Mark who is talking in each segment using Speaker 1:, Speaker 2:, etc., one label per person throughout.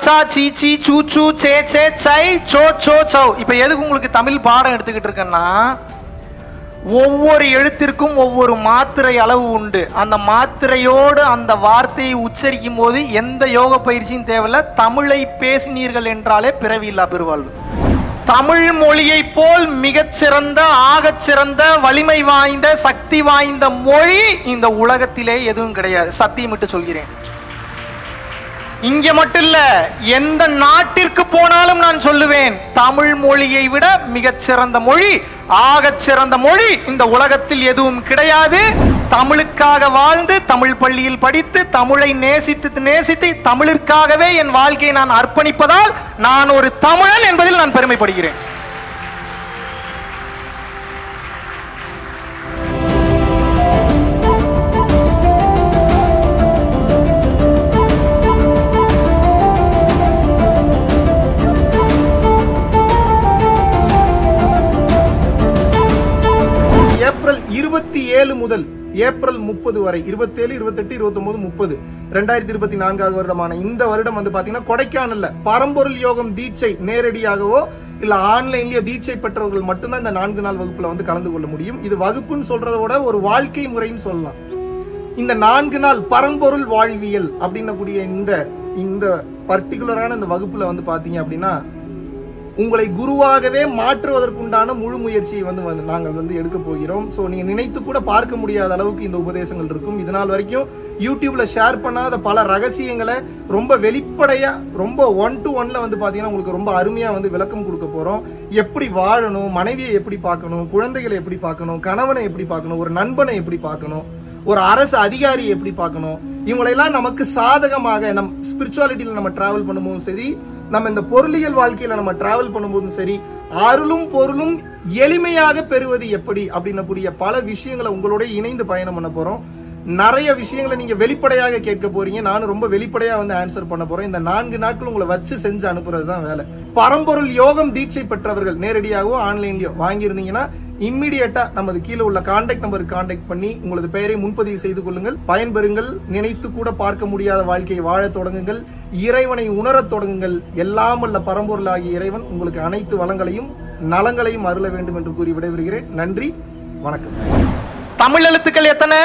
Speaker 1: சாச்சா சீச்சி சூச்சு சே சே சை so so சௌ இப்போ எதுக்கு உங்களுக்கு தமிழ் பாடம் எடுத்துக்கிட்டு இருக்கேன்னா ஒவ்வொரு எழுத்திற்கும் ஒவ்வொரு மாத்திரை அளவு உண்டு அந்த மாத்திரையோடு அந்த வார்த்தையை உச்சரிக்கும் போது எந்த யோக பயிற்சியும் தேவையில்ல தமிழை பேசினீர்கள் என்றாலே பிறவியில்லா பெருவாழ்வு தமிழ் மொழியை போல் மிகச்சிறந்த ஆகச் சிறந்த வலிமை வாய்ந்த சக்தி வாய்ந்த மொழி இந்த உலகத்திலே எதுவும் கிடையாது சத்தியமிட்டு சொல்கிறேன் இங்க மட்டும் இல்ல எந்த நாட்டிற்கு போனாலும் நான் சொல்லுவேன் தமிழ் மொழியை விட மிகச் சிறந்த மொழி ஆகச் சிறந்த மொழி இந்த உலகத்தில் எதுவும் கிடையாது தமிழுக்காக வாழ்ந்து தமிழ் பள்ளியில் படித்து தமிழை நேசித்து நேசித்து தமிழிற்காகவே என் வாழ்க்கையை நான் அர்ப்பணிப்பதால் நான் ஒரு தமிழன் என்பதில் நான் பெருமைப்படுகிறேன்
Speaker 2: ஏப்ரல் இருபத்தி ஏழு முதல் ஏப்ரல் முப்பது வரை இருபத்தேழு இருபத்தெட்டு இருபத்தொன்பது முப்பது ரெண்டாயிரத்தி இருபத்தி நான்காவது வருடமான இந்த வருடம் வந்து பாத்தீங்கன்னா கொடைக்கானல்ல பரம்பொருள் யோகம் தீட்சை நேரடியாகவோ இல்ல ஆன்லைன்லயோ தீட்சை பெற்றவர்கள் மட்டும்தான் இந்த நான்கு நாள் வகுப்புல வந்து கலந்து கொள்ள முடியும் இது வகுப்புன்னு சொல்றத விட ஒரு வாழ்க்கை முறைன்னு சொல்லலாம் இந்த நான்கு நாள் பரம்பொருள் வாழ்வியல் அப்படின்னக்கூடிய இந்த இந்த பர்டிகுலரான இந்த வகுப்புல வந்து பாத்தீங்க அப்படின்னா உங்களை குருவாகவே மாற்றுவதற்குண்டான முழு முயற்சியை வந்து வந்து நாங்கள் வந்து எடுக்க போகிறோம் ஸோ நீங்க நினைத்து கூட பார்க்க முடியாத அளவுக்கு இந்த உபதேசங்கள் இருக்கும் இது நாள் வரைக்கும் யூடியூப்ல ஷேர் பண்ணாத பல ரகசியங்களை ரொம்ப வெளிப்படையா ரொம்ப ஒன் டு ஒன்ல வந்து பாத்தீங்கன்னா உங்களுக்கு ரொம்ப அருமையா வந்து விளக்கம் கொடுக்க போறோம் எப்படி வாழணும் மனைவியை எப்படி பார்க்கணும் குழந்தைகளை எப்படி பார்க்கணும் கணவனை எப்படி பார்க்கணும் ஒரு நண்பனை எப்படி பார்க்கணும் ஒரு அரசு அதிகாரி எப்படி பார்க்கணும் இவங்களெல்லாம் நமக்கு சாதகமாக நம் ஸ்பிரிச்சுவாலிட்டியில நம்ம டிராவல் பண்ணும்போதும் சரி நம்ம இந்த பொருளியல் வாழ்க்கையில நம்ம டிராவல் பண்ணும்போதும் சரி அருளும் பொருளும் எளிமையாக பெறுவது எப்படி அப்படின்னக்கூடிய பல விஷயங்களை உங்களோட இணைந்து பயணம் பண்ண போறோம் நிறைய விஷயங்களை நீங்க வெளிப்படையாக கேட்க போறீங்க நானும் ரொம்ப வெளிப்படையா வந்து ஆன்சர் பண்ண போறேன் இந்த நான்கு நாட்கள் உங்களை வச்சு செஞ்சு அனுப்புறது தான் வேலை பரம்பொருள் யோகம் தீட்சை பெற்றவர்கள் நேரடியாகவோ ஆன்லைன்லயோ வாங்கியிருந்தீங்கன்னா இம்மிடியட்டா நமது கீழே உள்ள கான்டாக்ட் நம்பருக்கு கான்டாக்ட் பண்ணி உங்களது பெயரை முன்பதிவு செய்து கொள்ளுங்கள் பயன்பெறுங்கள் நினைத்து கூட பார்க்க முடியாத வாழ்க்கையை வாழத் தொடங்குங்கள் இறைவனை உணரத் தொடங்குங்கள் எல்லாம் அல்ல பரம்பொருளாகிய இறைவன் உங்களுக்கு அனைத்து வளங்களையும் நலங்களையும் அருள வேண்டும் என்று கூறி விடைபெறுகிறேன் நன்றி வணக்கம்
Speaker 1: தமிழ் எழுத்துக்கள் எத்தனை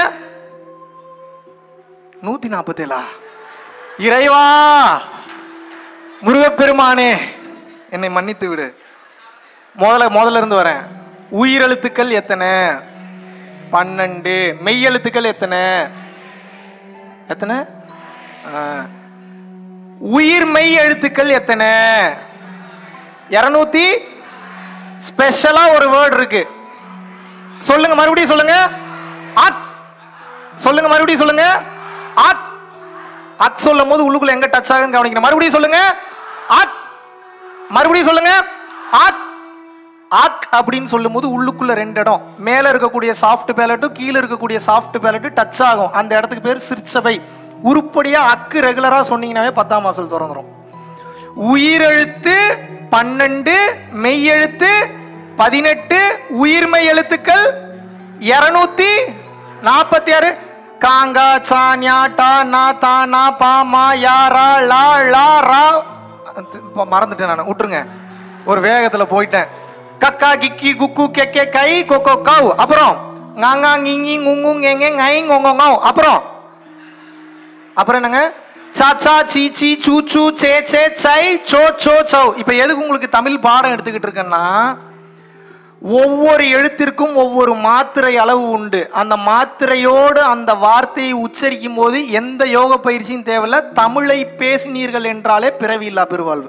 Speaker 1: நூத்தி நாற்பத்தேழா இறைவா முருகப்பெருமானே என்னை மன்னித்து விடு முதல்ல முதல்ல இருந்து வரேன் உயிரெழுத்துக்கள் எத்தனை பன்னெண்டு மெய்யெழுத்துக்கள் எத்தனை எத்தனை ஆ. உயிர் மெய் எழுத்துக்கள் எத்தனை இருநூத்தி ஸ்பெஷலா ஒரு வேர்டு இருக்கு சொல்லுங்க மறுபடியும் சொல்லுங்க அக் சொல்லுங்க மறுபடியும் சொல்லுங்க அக் அக் சொல்லும் போது உள்ளுக்குள்ள எங்க டச் ஆகுன்னு கவனிக்கணும் மறுபடியும் சொல்லுங்க அக் மறுபடியும் சொல்லுங்க அக் அக் அப்படின்னு சொல்லும்போது உள்ளுக்குள்ள ரெண்டு இடம் மேல இருக்கக்கூடிய சாஃப்ட் பேலட்டும் கீழே இருக்கக்கூடிய சாஃப்ட் பேலட்டும் டச் ஆகும் அந்த இடத்துக்கு பேர் சிற்சபை உருப்படியா அக்கு ரெகுலரா சொன்னீங்கன்னாவே பத்தாம் மாசல் திறந்துரும் உயிரெழுத்து பன்னெண்டு மெய்யெழுத்து பதினெட்டு உயிர்மெய் எழுத்துக்கள் இருநூத்தி நாற்பத்தி ஆறு காங்கா சா ஞா டா நா தா நா பா மா யா ரா லா லா ரா இப்ப மறந்துட்டேன் நான் விட்டுருங்க ஒரு வேகத்துல போயிட்டேன் கக்கா கிக்கி குக்கு கெக்கே கை கொக்கோ கவ் அப்புறம் ngaங்க ngingி nguங்கு ngenge ngai ngongோ ngau அப்புறம் அப்புறம் என்னங்க சாச்சா சீச்சி சூச்சு சே சே சை சோ சோ சௌ இப்போ எதுக்கு உங்களுக்கு தமிழ் பாடம் எடுத்துக்கிட்டு இருக்கேன்னா ஒவ்வொரு எழுத்திற்கும் ஒவ்வொரு மாத்திரை அளவு உண்டு அந்த மாத்திரையோடு அந்த வார்த்தையை உச்சரிக்கும் போது எந்த யோக பயிற்சியும் தேவையில்ல தமிழை பேசினீர்கள் என்றாலே பிறவியில்லா பெருவாழ்வு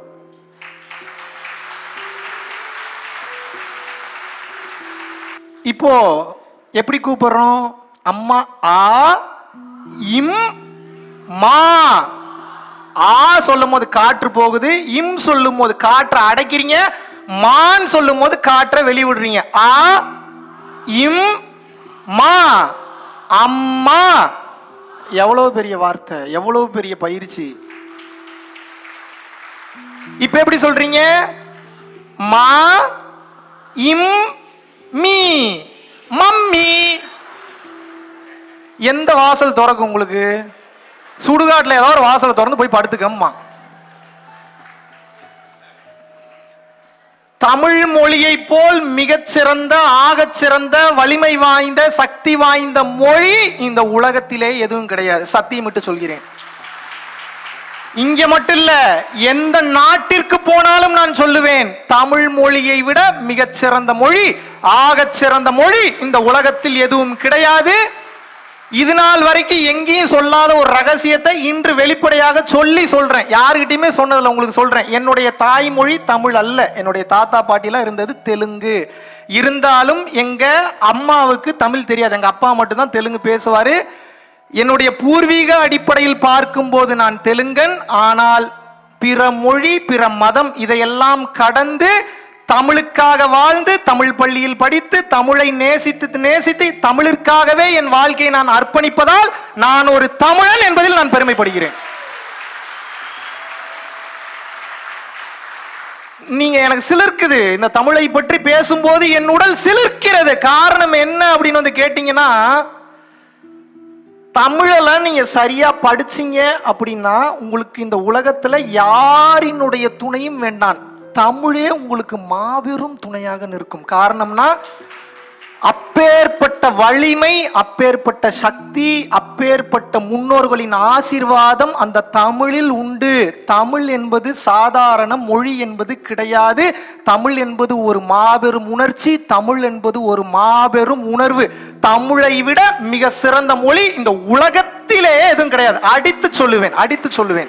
Speaker 1: இப்போ எப்படி கூப்பிடுறோம் அம்மா ஆ இம் மா ஆ சொல்லும் போது காற்று போகுது இம் சொல்லும் போது காற்றை அடைக்கிறீங்க மான் சொல்லும் போது காற்றை வெளிவிடுறீங்க ஆ இம் மா அம்மா எவ்வளவு பெரிய வார்த்தை எவ்வளவு பெரிய பயிற்சி இப்ப எப்படி சொல்றீங்க மா இம் மீ மம்மி எந்த வாசல் திறக்கும் உங்களுக்கு சுடுகாட்டில் ஏதோ ஒரு வாசலை திறந்து போய் படுத்துக்கம்மா தமிழ் மொழியை போல் மிகச்சிறந்த ஆகச் சிறந்த வலிமை வாய்ந்த சக்தி வாய்ந்த மொழி இந்த உலகத்திலே எதுவும் கிடையாது சத்தியமிட்டு சொல்கிறேன் இங்க மட்டும் இல்ல எந்த நாட்டிற்கு போனாலும் நான் சொல்லுவேன் தமிழ் மொழியை விட மிகச் சிறந்த மொழி ஆகச் சிறந்த மொழி இந்த உலகத்தில் எதுவும் கிடையாது இது நாள் வரைக்கும் எங்கேயும் சொல்லாத ஒரு ரகசியத்தை இன்று வெளிப்படையாக சொல்லி சொல்றேன் யாருகிட்டயுமே சொன்னதில்ல உங்களுக்கு சொல்றேன் என்னுடைய தாய்மொழி தமிழ் அல்ல என்னுடைய தாத்தா பாட்டிலாம் இருந்தது தெலுங்கு இருந்தாலும் எங்க அம்மாவுக்கு தமிழ் தெரியாது எங்க அப்பா மட்டும்தான் தெலுங்கு பேசுவாரு என்னுடைய பூர்வீக அடிப்படையில் பார்க்கும்போது நான் தெலுங்கன் ஆனால் பிற மொழி பிற மதம் இதையெல்லாம் கடந்து தமிழுக்காக வாழ்ந்து தமிழ் பள்ளியில் படித்து தமிழை நேசித்து நேசித்து தமிழிற்காகவே என் வாழ்க்கையை நான் அர்ப்பணிப்பதால் நான் ஒரு தமிழன் என்பதில் நான் பெருமைப்படுகிறேன் நீங்க எனக்கு சிலிர்க்குது இந்த தமிழை பற்றி பேசும்போது என் உடல் சிலிர்க்கிறது காரணம் என்ன அப்படின்னு வந்து கேட்டீங்கன்னா தமிழெல்லாம் நீங்க சரியா படிச்சீங்க அப்படின்னா உங்களுக்கு இந்த உலகத்துல யாரினுடைய துணையும் வேண்டாம் தமிழே உங்களுக்கு மாபெரும் துணையாக நிற்கும் காரணம்னா அப்பேற்பட்ட வலிமை அப்பேற்பட்ட சக்தி அப்பேற்பட்ட முன்னோர்களின் ஆசீர்வாதம் அந்த தமிழில் உண்டு தமிழ் என்பது சாதாரண மொழி என்பது கிடையாது தமிழ் என்பது ஒரு மாபெரும் உணர்ச்சி தமிழ் என்பது ஒரு மாபெரும் உணர்வு தமிழை விட மிக சிறந்த மொழி இந்த உலகத்திலே எதுவும் கிடையாது அடித்து சொல்லுவேன் அடித்து சொல்லுவேன்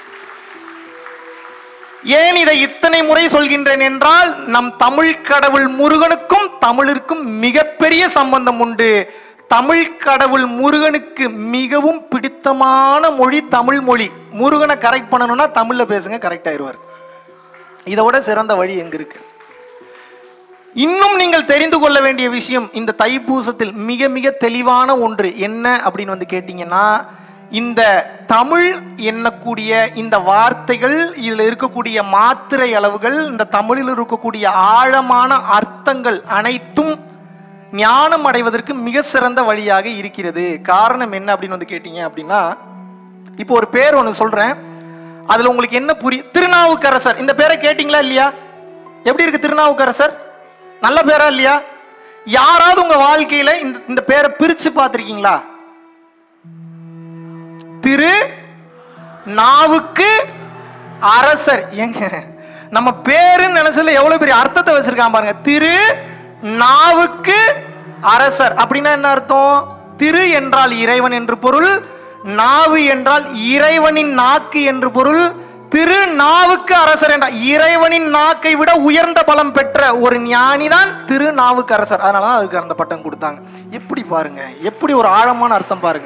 Speaker 1: ஏன் இதை இத்தனை முறை சொல்கின்றேன் என்றால் நம் தமிழ் கடவுள் முருகனுக்கும் தமிழிற்கும் மிகப்பெரிய சம்பந்தம் உண்டு தமிழ் கடவுள் முருகனுக்கு மிகவும் பிடித்தமான மொழி தமிழ் மொழி முருகனை கரெக்ட் பண்ணணும்னா தமிழ்ல பேசுங்க கரெக்ட் ஆயிருவார் இதை விட சிறந்த வழி எங்க இருக்கு இன்னும் நீங்கள் தெரிந்து கொள்ள வேண்டிய விஷயம் இந்த தைப்பூசத்தில் மிக மிக தெளிவான ஒன்று என்ன அப்படின்னு வந்து கேட்டீங்கன்னா இந்த தமிழ் எண்ணக்கூடிய இந்த வார்த்தைகள் இதில் இருக்கக்கூடிய மாத்திரை அளவுகள் இந்த தமிழில் இருக்கக்கூடிய ஆழமான அர்த்தங்கள் அனைத்தும் ஞானம் அடைவதற்கு மிக சிறந்த வழியாக இருக்கிறது காரணம் என்ன அப்படின்னு வந்து கேட்டீங்க அப்படின்னா இப்போ ஒரு பேர் ஒன்று சொல்றேன் அதுல உங்களுக்கு என்ன புரிய திருநாவுக்கரசர் இந்த பேரை கேட்டீங்களா இல்லையா எப்படி இருக்கு திருநாவுக்கரசர் நல்ல பேரா இல்லையா யாராவது உங்க வாழ்க்கையில இந்த இந்த பேரை பிரிச்சு பார்த்திருக்கீங்களா திரு நாவுக்கு அரசர் எங்க நம்ம பேருன்னு நினைச்சதுல எவ்வளவு பெரிய அர்த்தத்தை வச்சிருக்கான் பாருங்க திரு நாவுக்கு அரசர் அப்படின்னா என்ன அர்த்தம் திரு என்றால் இறைவன் என்று பொருள் நாவு என்றால் இறைவனின் நாக்கு என்று பொருள் திரு நாவுக்கு அரசர் என்றால் இறைவனின் நாக்கை விட உயர்ந்த பலம் பெற்ற ஒரு ஞானிதான் திரு நாவுக்கு அரசர் அதனாலதான் அதுக்கு அந்த பட்டம் கொடுத்தாங்க எப்படி பாருங்க எப்படி ஒரு ஆழமான அர்த்தம் பாருங்க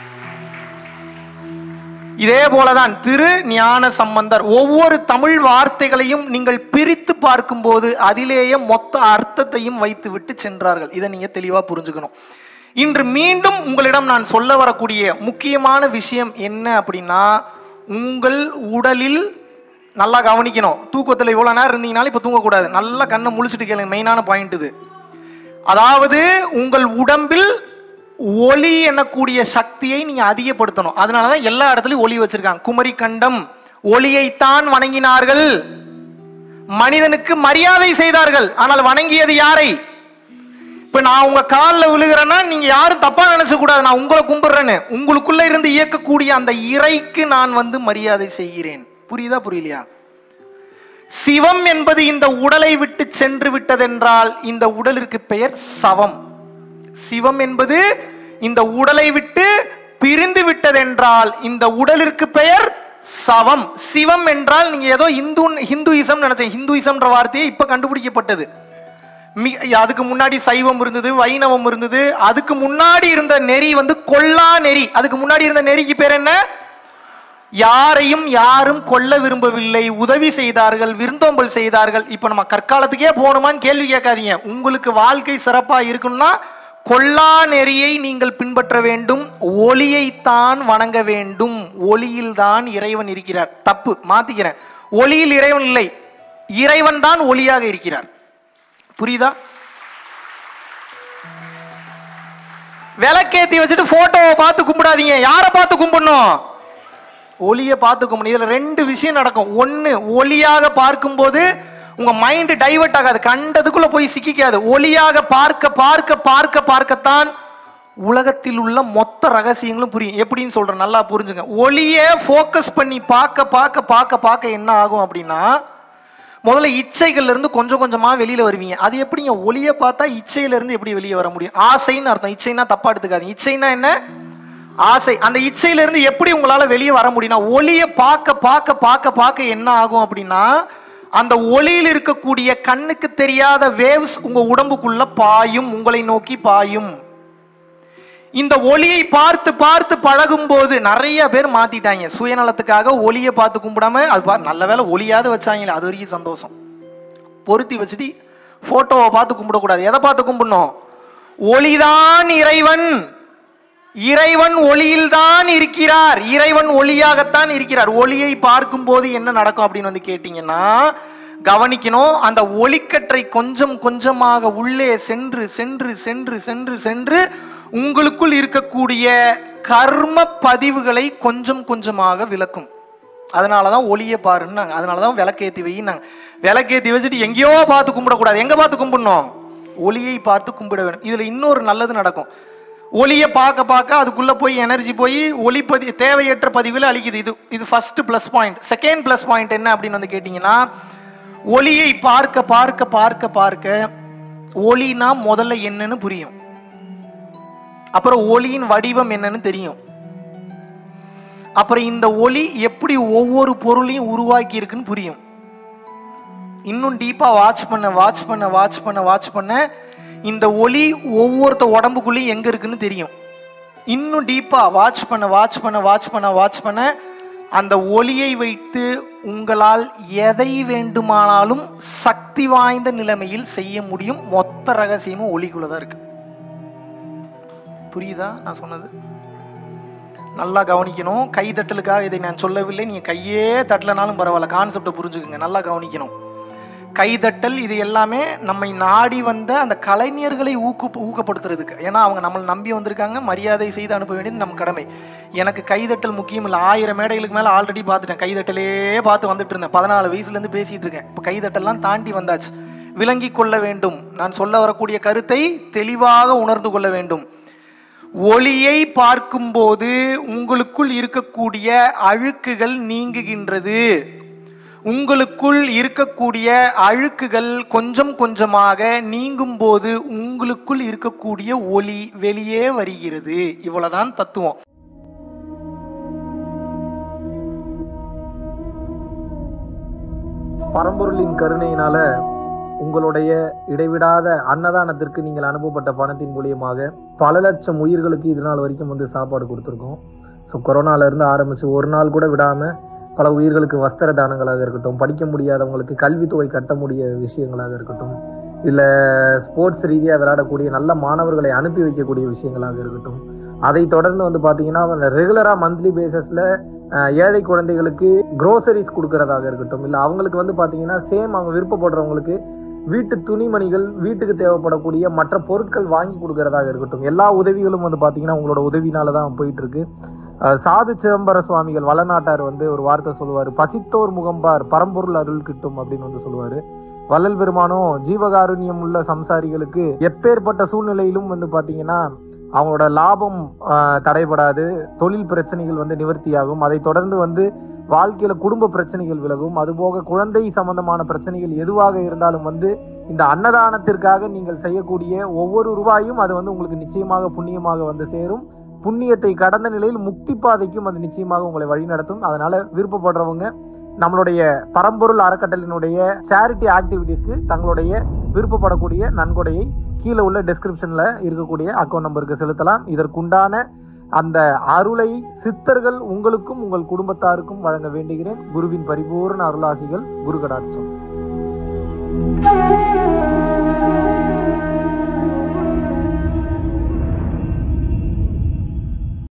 Speaker 1: இதே போலதான் திரு ஞான சம்பந்தர் ஒவ்வொரு தமிழ் வார்த்தைகளையும் நீங்கள் பிரித்து பார்க்கும்போது அதிலேயே மொத்த அர்த்தத்தையும் வைத்து விட்டு சென்றார்கள் இதை நீங்க தெளிவா புரிஞ்சுக்கணும் இன்று மீண்டும் உங்களிடம் நான் சொல்ல வரக்கூடிய முக்கியமான விஷயம் என்ன அப்படின்னா உங்கள் உடலில் நல்லா கவனிக்கணும் தூக்கத்தில் இவ்வளோ நேரம் இருந்தீங்கனாலும் இப்போ தூங்கக்கூடாது நல்லா கண்ணை முழிச்சிட்டு கேளுங்க மெயினான பாயிண்ட் இது அதாவது உங்கள் உடம்பில் ஒளி எனக்கூடிய சக்தியை நீங்க அதிகப்படுத்தணும் அதனாலதான் எல்லா இடத்துலயும் ஒளி வச்சிருக்காங்க குமரி கண்டம் ஒளியைத்தான் வணங்கினார்கள் மனிதனுக்கு மரியாதை செய்தார்கள் ஆனால் வணங்கியது யாரை இப்ப நான் உங்க காலில் விழுகிறேன்னா நீங்க யாரும் தப்பா நினைச்ச கூடாது நான் உங்களை கும்பிடுறேன்னு உங்களுக்குள்ள இருந்து இயக்கக்கூடிய அந்த இறைக்கு நான் வந்து மரியாதை செய்கிறேன் புரியுதா புரியலையா சிவம் என்பது இந்த உடலை விட்டு சென்று விட்டதென்றால் இந்த உடலிற்கு பெயர் சவம் சிவம் என்பது இந்த உடலை விட்டு பிரிந்து விட்டதென்றால் இந்த உடலிற்கு பெயர் சவம் சிவம் என்றால் நீங்க ஏதோ இந்து ஹிந்துயிசம் நினைச்சேன் ஹிந்துயிசம்ன்ற வார்த்தையே இப்ப கண்டுபிடிக்கப்பட்டது மி- அதுக்கு முன்னாடி சைவம் இருந்தது வைணவம் இருந்தது அதுக்கு முன்னாடி இருந்த நெறி வந்து கொல்லா நெறி அதுக்கு முன்னாடி இருந்த நெறிக்கு பேர் என்ன யாரையும் யாரும் கொல்ல விரும்பவில்லை உதவி செய்தார்கள் விருந்தோம்பல் செய்தார்கள் இப்ப நம்ம கற்காலத்துக்கே போகணுமான்னு கேள்வி கேட்காதீங்க உங்களுக்கு வாழ்க்கை சிறப்பா இருக்கணும்னா கொல்லா நெறியை நீங்கள் பின்பற்ற வேண்டும் ஒளியைத்தான் வணங்க வேண்டும் ஒளியில் தான் இறைவன் இருக்கிறார் தப்பு மாத்திக்கிறேன் ஒளியில் இறைவன் இல்லை இறைவன் தான் ஒளியாக இருக்கிறார் புரியுதா விளக்கேத்தி வச்சுட்டு போட்டோவை பார்த்து கும்பிடாதீங்க யாரை பார்த்து கும்பிடணும் ஒளியை பார்த்து கும்பிடணும் இதுல ரெண்டு விஷயம் நடக்கும் ஒண்ணு ஒளியாக பார்க்கும்போது உங்க மைண்ட் டைவர்ட் ஆகாது கண்டதுக்குள்ள போய் சிக்கிக்காது ஒளியாக பார்க்க பார்க்க பார்க்க பார்க்கத்தான் உலகத்தில் உள்ள மொத்த ரகசியங்களும் புரியும் எப்படின்னு சொல்றேன் நல்லா புரிஞ்சுங்க ஒளியே ஃபோக்கஸ் பண்ணி பார்க்க பார்க்க பார்க்க பார்க்க என்ன ஆகும் அப்படின்னா முதல்ல இச்சைகள்ல இருந்து கொஞ்சம் கொஞ்சமா வெளியில வருவீங்க அது எப்படிங்க ஒளியை பார்த்தா இச்சையில இருந்து எப்படி வெளியே வர முடியும் ஆசைன்னு அர்த்தம் இச்சைன்னா தப்பா எடுத்துக்காதீங்க இச்சைன்னா என்ன ஆசை அந்த இச்சையில இருந்து எப்படி உங்களால வெளியே வர முடியும்னா ஒளியை பார்க்க பார்க்க பார்க்க பார்க்க என்ன ஆகும் அப்படின்னா அந்த ஒளியில் இருக்கக்கூடிய கண்ணுக்கு தெரியாத வேவ்ஸ் உங்க உடம்புக்குள்ள பாயும் உங்களை நோக்கி பாயும் இந்த ஒளியை பார்த்து பார்த்து பழகும் போது நிறைய பேர் மாத்திட்டாங்க சுயநலத்துக்காக ஒளியை பார்த்து கும்பிடாம அது பா நல்ல வேளை ஒளியாவது வச்சாங்களே அது வரைக்கும் சந்தோஷம் பொருத்தி வச்சுட்டு போட்டோவை பார்த்து கும்பிடக்கூடாது எதை பார்த்து கும்பிடணும் ஒளிதான் இறைவன் இறைவன் ஒளியில்தான் இருக்கிறார் இறைவன் ஒளியாகத்தான் இருக்கிறார் ஒளியை பார்க்கும்போது என்ன நடக்கும் அப்படின்னு வந்து கேட்டீங்கன்னா கவனிக்கணும் அந்த ஒளிக்கற்றை கொஞ்சம் கொஞ்சமாக உள்ளே சென்று சென்று சென்று சென்று சென்று உங்களுக்குள் இருக்கக்கூடிய கர்ம பதிவுகளை கொஞ்சம் கொஞ்சமாக விளக்கும் அதனால தான் ஒளியை பாருன்னாங்க அதனால தான் விளக்கேற்றி வையினாங்க விளக்கேற்றி வச்சுட்டு எங்கேயோ பார்த்து கும்பிடக்கூடாது எங்கே பார்த்து கும்பிடணும் ஒளியை பார்த்து கும்பிட வேண்டும் இதில் இன்னொரு நல்லது நடக்கும் ஒளியை பார்க்க பார்க்க அதுக்குள்ளே போய் எனர்ஜி போய் ஒளி பதி தேவையற்ற பதிவில் அழிக்குது இது இது first plus point second plus point என்ன அப்படின்னு வந்து கேட்டிங்கன்னா ஒளியை பார்க்க பார்க்க பார்க்க பார்க்க ஒளினா முதல்ல என்னன்னு புரியும் அப்புறம் ஒளியின் வடிவம் என்னன்னு தெரியும் அப்புறம் இந்த ஒளி எப்படி ஒவ்வொரு பொருளையும் உருவாக்கி இருக்குன்னு புரியும் இன்னும் டீப்பா வாட்ச் பண்ண வாட்ச் பண்ண வாட்ச் பண்ண வாட்ச் பண்ண இந்த ஒளி ஒவ்வொருத்த உடம்புக்குள்ளேயும் எங்க இருக்குன்னு தெரியும் இன்னும் டீப்பா வாட்ச் பண்ண வாட்ச் பண்ண வாட்ச் பண்ண வாட்ச் பண்ண அந்த ஒளியை வைத்து உங்களால் எதை வேண்டுமானாலும் சக்தி வாய்ந்த நிலைமையில் செய்ய முடியும் மொத்த ரகசியமும் ஒளிக்குள்ள தான் இருக்கு புரியுதா நான் சொன்னது நல்லா கவனிக்கணும் கை தட்டலுக்காக இதை நான் சொல்லவில்லை நீங்க கையே தட்டலனாலும் பரவாயில்ல கான்செப்டை புரிஞ்சுக்குங்க நல்லா கவனிக்கணும் கைதட்டல் இது எல்லாமே நம்மை நாடி வந்த அந்த கலைஞர்களை ஊக்கு ஊக்கப்படுத்துறதுக்கு ஏன்னா அவங்க நம்மளை நம்பி வந்திருக்காங்க மரியாதை செய்து அனுப்ப வேண்டியது நம்ம கடமை எனக்கு கைதட்டல் முக்கியம் இல்லை ஆயிரம் மேடைகளுக்கு மேலே ஆல்ரெடி பார்த்துட்டேன் கைதட்டலே பார்த்து வந்துட்டு இருந்தேன் பதினாலு வயசுலேருந்து பேசிட்டு இருக்கேன் இப்போ கைதட்டல்லாம் தாண்டி வந்தாச்சு விளங்கி கொள்ள வேண்டும் நான் சொல்ல வரக்கூடிய கருத்தை தெளிவாக உணர்ந்து கொள்ள வேண்டும் ஒளியை பார்க்கும்போது உங்களுக்குள் இருக்கக்கூடிய அழுக்குகள் நீங்குகின்றது உங்களுக்குள் இருக்கக்கூடிய அழுக்குகள் கொஞ்சம் கொஞ்சமாக நீங்கும் போது உங்களுக்குள் இருக்கக்கூடிய ஒளி வெளியே வருகிறது இவ்வளவுதான் தத்துவம்
Speaker 2: பரம்பொருளின் கருணையினால உங்களுடைய இடைவிடாத அன்னதானத்திற்கு நீங்கள் அனுப்பப்பட்ட பணத்தின் மூலியமாக பல லட்சம் உயிர்களுக்கு இது நாள் வரைக்கும் வந்து சாப்பாடு கொடுத்துருக்கோம் ஸோ கொரோனால இருந்து ஆரம்பிச்சு ஒரு நாள் கூட விடாம பல உயிர்களுக்கு வஸ்திர தானங்களாக இருக்கட்டும் படிக்க முடியாதவங்களுக்கு கல்வித்தொகை கட்ட முடிய விஷயங்களாக இருக்கட்டும் இல்லை ஸ்போர்ட்ஸ் ரீதியாக விளையாடக்கூடிய நல்ல மாணவர்களை அனுப்பி வைக்கக்கூடிய விஷயங்களாக இருக்கட்டும் அதை தொடர்ந்து வந்து பார்த்தீங்கன்னா ரெகுலராக மந்த்லி பேசிஸில் ஏழை குழந்தைகளுக்கு க்ரோசரிஸ் கொடுக்கறதாக இருக்கட்டும் இல்லை அவங்களுக்கு வந்து பார்த்தீங்கன்னா சேம் அவங்க விருப்பப்படுறவங்களுக்கு வீட்டு துணிமணிகள் வீட்டுக்கு தேவைப்படக்கூடிய மற்ற பொருட்கள் வாங்கி கொடுக்கறதாக இருக்கட்டும் எல்லா உதவிகளும் வந்து பார்த்தீங்கன்னா உங்களோட உதவினால தான் போயிட்டு இருக்கு அஹ் சாது சிதம்பர சுவாமிகள் வளநாட்டார் வந்து ஒரு வார்த்தை சொல்லுவார் பசித்தோர் முகம்பார் பரம்பொருள் அருள் கிட்டும் அப்படின்னு வந்து சொல்லுவாரு வள்ளல் பெருமானும் ஜீவகாருண்யம் உள்ள சம்சாரிகளுக்கு எப்பேற்பட்ட சூழ்நிலையிலும் வந்து பாத்தீங்கன்னா அவங்களோட லாபம் ஆஹ், தடைபடாது தொழில் பிரச்சனைகள் வந்து நிவர்த்தியாகும் அதை தொடர்ந்து வந்து வாழ்க்கையில குடும்ப பிரச்சனைகள் விலகும் அதுபோக குழந்தை சம்பந்தமான பிரச்சனைகள் எதுவாக இருந்தாலும் வந்து இந்த அன்னதானத்திற்காக நீங்கள் செய்யக்கூடிய ஒவ்வொரு ரூபாயும் அது வந்து உங்களுக்கு நிச்சயமாக புண்ணியமாக வந்து சேரும் புண்ணியத்தை கடந்த நிலையில் முக்தி பாதைக்கும் அது நிச்சயமாக உங்களை வழிநடத்தும் அதனால விருப்பப்படுறவங்க நம்மளுடைய பரம்பொருள் அறக்கட்டளினுடைய சேரிட்டி ஆக்டிவிட்டீஸ்க்கு தங்களுடைய விருப்பப்படக்கூடிய நன்கொடையை கீழே உள்ள டெஸ்கிரிப்ஷன்ல இருக்கக்கூடிய அக்கௌண்ட் நம்பருக்கு செலுத்தலாம் இதற்குண்டான அந்த அருளை சித்தர்கள் உங்களுக்கும் உங்கள் குடும்பத்தாருக்கும் வழங்க வேண்டுகிறேன் குருவின் பரிபூர்ண அருளாசிகள் குரு கடாட்சம்